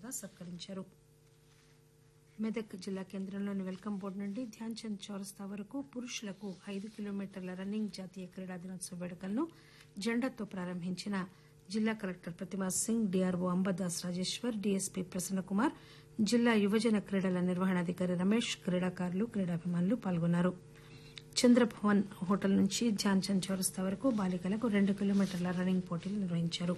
ఘనంగా సత్కరించారు మెదక్ జిల్లా కేంద్రంలోని వెల్కమ్ బోర్డు నుండి ధ్యాన్ చంద్ చౌరస్తా వరకు పురుషులకు ఐదు కిలోమీటర్ల రన్నింగ్ జాతీయ క్రీడా దినోత్సవ వేడుకలను జెండాతో ప్రారంభించిన జిల్లా collector Pratima Singh DRO Ambadas Rajeshwar DSP Prasannakumar జిల్లా యువజన క్రీడల నిర్వహణాధికారి రమేష్ క్రీడాకారులు క్రీడాభిమానులు పాల్గొన్నారు చంద్రభవన్ హోటల్ నుంచి ధ్యాన్ చంద్ చౌరస్తా వరకు బాలికలకు రెండు కిలోమీటర్ల రన్నింగ్ పోటీలు నిర్వహించారు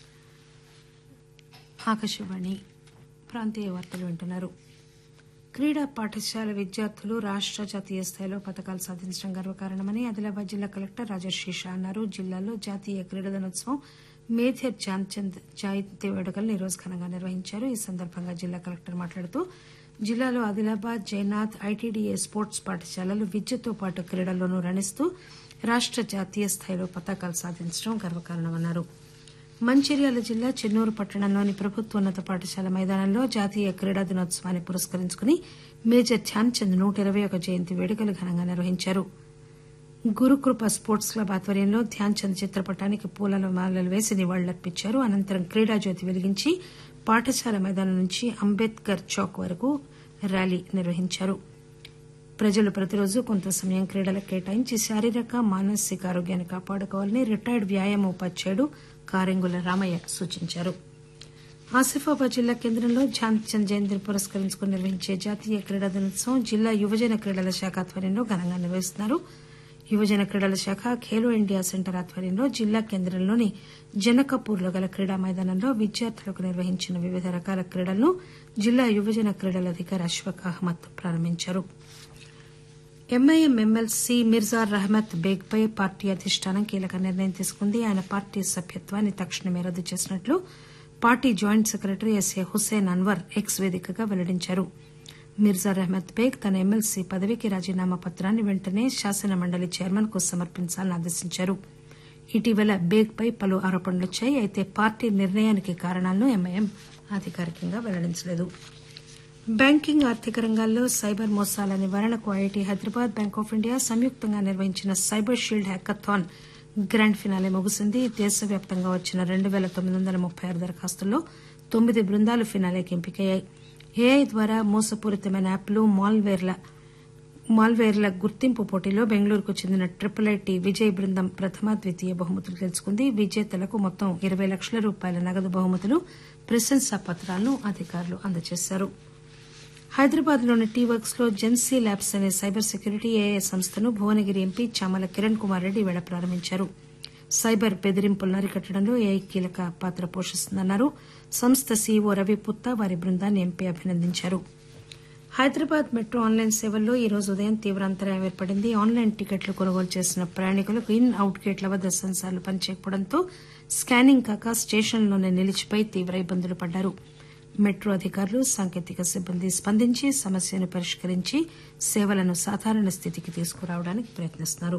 ఆకాశవాణి ప్రాంతీయ వార్తలు వింటున్నారు క్రీడా పాఠశాల విద్యార్థులు రాష్ట జాతీయ స్థాయిలో పథకాలు సాధించడం గర్వకారణమని ఆదిలాబాద్ జిల్లా కలెక్టర్ రాజర్షి షా అన్నారు జిల్లాలో జాతీయ క్రీడా దినోత్సవం మేజర్ ధ్యాన్చంద్ జయంతి వేడుకలను ఈరోజు ఘనంగా నిర్వహించారు ఈ సందర్భంగా జిల్లా కలెక్టర్ మాట్లాడుతూ జిల్లాలో ఆదిలాబాద్ జైనాథ్ ఐటీడీఏ స్పోర్ట్స్ పాఠశాలలు విద్యతో పాటు క్రీడల్లోనూ రాణిస్తూ రాష్ట జాతీయ స్థాయిలో పతాకాలు సాధించడం గర్వకారణమన్నారు మంచిర్యాల జిల్లా చెన్నూరు పట్టణంలోని ప్రభుత్వోన్నత పాఠశాల మైదానంలో జాతీయ క్రీడా దినోత్సవాన్ని పురస్కరించుకుని మేజర్ ధ్యాన్చంద్ నూట ఇరవై ఒక జయంతి వేడుకలు ఘనంగా నిర్వహించారు గురుకృప స్పోర్ట్స్ క్లబ్ ఆధ్వర్యంలో ధ్యాన్చంద్ చిత్రపటానికి పూల మాలలు వేసి నివాళులర్పించారు అనంతరం క్రీడాజ్యోతి వెలిగించి పాఠశాల మైదానం నుంచి అంబేద్కర్ చౌక్ వరకు ర్యాలీ నిర్వహించారు ప్రజలు ప్రతిరోజు కొంత సమయం క్రీడలకు కేటాయించి శారీరక మానసిక ఆరోగ్యాన్ని కాపాడుకోవాలని రిటైర్డ్ వ్యాయామ ఉపాధ్యాయుడు కారెంగుల రామయ్య సూచించారు ఆసిఫాబాద్ జిల్లా కేంద్రంలో ధ్యాన్చంద్ జయంతిని పురస్కరించుకుని నిర్వహించే జాతీయ క్రీడా దినోత్సవం జిల్లా యువజన క్రీడల శాఖ ఆధ్వర్యంలో ఘనంగా నిర్వహిస్తున్నారు యువజన క్రీడల శాఖ ఖేలో ఇండియా సెంటర్ ఆధ్వర్యంలో జిల్లా కేంద్రంలోని జనకపూర్లో గల క్రీడా మైదానంలో విద్యార్థులకు నిర్వహించిన వివిధ రకాల క్రీడలను జిల్లా యువజన క్రీడల అధికారి అష్ఫక్ అహ్మద్ ప్రారంభించారు ఎంఐఎం ఎమ్మెల్సీ మిర్జా రహమత్ బేగ్ పై పార్టీ అధిష్టానం కీలక నిర్ణయం తీసుకుంది ఆయన పార్టీ సభ్యత్వాన్ని తక్షణమే రద్దు చేసినట్లు party joint secretary SA Hussain Anwar X వేదికగా వెల్లడించారు మిర్జా రహమత్ బేగ్ తన ఎమ్మెల్సీ పదవికి రాజీనామా పత్రాన్ని వెంటనే శాసన మండలి చైర్మన్ కు సమర్పించాలని ఆదేశించారు ఇటీవల బేగ్ పై పలు ఆరోపణలొచ్చాయి అయితే పార్టీ నిర్ణయానికి కారణాలను ఎంఐఎం అధికారికంగా వెల్లడించలేదు బ్యాంకింగ్ ఆర్థిక రంగాల్లో సైబర్ మోసాల నివారణకు IIT Hyderabad bank of India సంయుక్తంగా నిర్వహించిన cyber shield hackathon grand finale ముగిసింది దేశవ్యాప్తంగా వచ్చిన రెండు పేల తొమ్మిది వందల ముప్పై ఆరు దరఖాస్తుల్లో తొమ్మిది బృందాలు ఫినాలేకి ఎంపికయ్యాయి ఏఐ ద్వారా మోసపూరితమైన యాప్లు మాల్వేర్ల మాల్వేర్ల గుర్తింపు పోటీలో బెంగళూరుకు చెందిన ట్రిపుల్ ఐటీ విజయ్ బృందం ప్రథమ ద్వితీయ బహుమతులు గెలుచుకుంది విజేతలకు మొత్తం ఇరవై లక్షల రూపాయల నగదు బహుమతులు ప్రశంసా పత్రాలను అధికారులు అందజేశారు హైదరాబాద్ లోని టీ వర్క్స్ లో జెన్సీ ల్యాబ్స్ అనే సైబర్ సెక్యూరిటీ ఏఐ సంస్థను భువనగిరి ఎంపీ చామల కిరణ్ కుమార్ రెడ్డి ఈవేళ ప్రారంభించారు సైబర్ బెదిరింపులను అరికట్టడంలో ఏఐ కీలక పాత్ర పోషిస్తుందన్నారు సంస్థ సీఈఓ రవి పుత్తా వారి బృందాన్ని ఎంపీ అభినందించారు హైదరాబాద్ మెట్రో ఆన్లైన్ సేవల్లో ఈ రోజు ఉదయం తీవ్ర అంతరాయం ఏర్పడింది ఆన్లైన్ టికెట్లు కొనుగోలు చేసిన ప్రయాణికులకు ఇన్ అవుట్ గేట్ల వద్ద సెన్సార్లు పనిచేయకపోవడంతో స్కానింగ్ కాక స్టేషన్లోనే నిలిచిపోయి తీవ్ర ఇబ్బందులు పడ్డారు మెట్రో అధికారులు సాంకేతిక సిబ్బంది స్పందించి సమస్యను పరిష్కరించి సేవలను సాధారణ స్థితికి తీసుకురావడానికి ప్రయత్నిస్తున్నారు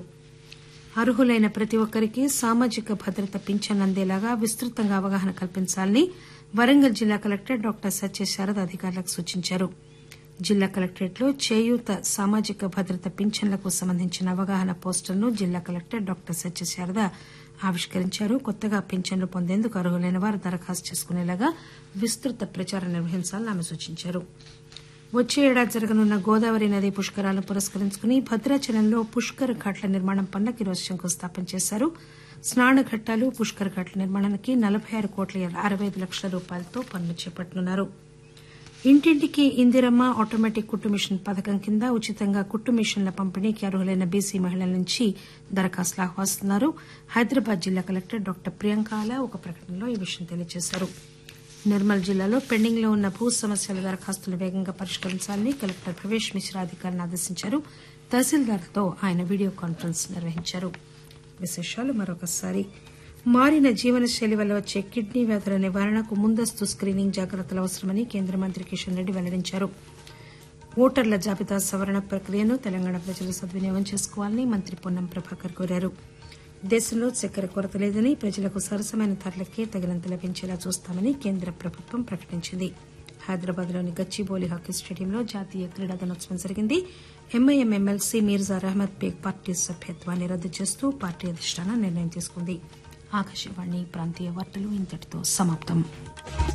అర్హులైన ప్రతి ఒక్కరికి సామాజిక భద్రత పింఛన్ అందేలాగా విస్తృతంగా అవగాహన కల్పించాలని వరంగల్ జిల్లా కలెక్టర్ డాక్టర్ సత్యశారద అధికారులకు సూచించారు జిల్లా కలెక్టరేట్లో చేయూత సామాజిక భద్రత పింఛన్లకు సంబంధించిన అవగాహన పోస్టర్ను జిల్లా కలెక్టర్ డాక్టర్ సత్యశారద ఆవిష్కరించారు కొత్తగా పింఛన్లు పొందేందుకు అర్హులైన వారు దరఖాస్తు చేసుకునేలాగా విస్తృత ప్రచారం నిర్వహించాలని ఆమె సూచించారు వచ్చే ఏడాది జరగనున్న గోదావరి నది పుష్కరాలను పురస్కరించుకుని భద్రాచలంలో పుష్కర్ ఘాట్ల నిర్మాణం పనులకు ఈరోజు శంకుస్థాపన చేశారు స్నాన ఘట్టాలు పుష్కర్ ఘాట్ల నిర్మాణానికి నలబై ఆరు కోట్ల అరవై ఐదు లక్షల రూపాయలతో పనులు చేపట్టనున్నారు ఇంటింటికి ఇందిరమ్మ ఆటోమేటిక్ కుట్టు మిషన్ పథకం కింద ఉచితంగా కుట్టు మిషన్ల పంపిణీకి అర్హులైన బీసీ మహిళల నుంచి దరఖాస్తులు ఆహ్వానిస్తున్నారు హైదరాబాద్ జిల్లా కలెక్టర్ డాక్టర్ ప్రియాంకాల ఒక ప్రకటనలో ఈ విషయం తెలియజేశారు నిర్మల్ జిల్లాలో పెండింగ్ లో ఉన్న భూ సమస్యల దరఖాస్తులను వేగంగా పరిష్కరించాలని కలెక్టర్ ప్రవేశ్ మిశ్రా అధికారులను ఆదేశించారు తహసీల్దార్తో ఆయన వీడియో కాన్ఫరెన్స్ నిర్వహించారు విశేషాలు మరొకసారి మారిన జీవనశైలి వల్ల వచ్చే కిడ్నీ వ్యాధుల నివారణకు ముందస్తు స్క్రీనింగ్ జాగ్రత్తలు అవసరమని కేంద్ర మంత్రి కిషన్ రెడ్డి వెల్లడించారు ఓటర్ల జాబితా సవరణ ప్రక్రియను తెలంగాణ ప్రజలు సద్వినియోగం చేసుకోవాలని మంత్రి పొన్నం ప్రభాకర్ కోరారు దేశంలో చక్కెర కొరత లేదని ప్రజలకు సరసమైన ధరలకే తగినంత లభించేలా చూస్తామని కేంద్ర ప్రభుత్వం ప్రకటించింది హైదరాబాద్లోని గచ్చిబౌలి హాకీ స్టేడియంలో జాతీయ క్రీడా దినోత్సవం జరిగింది MIM MLC Mirza Rahmat Baig party సభ్యత్వాన్ని రద్దు చేస్తూ పార్టీ అధిష్టానం నిర్ణయం తీసుకుంది ఆకాశవాణి ప్రాంతీయ వార్తలు ఇంతటితో సమాప్తం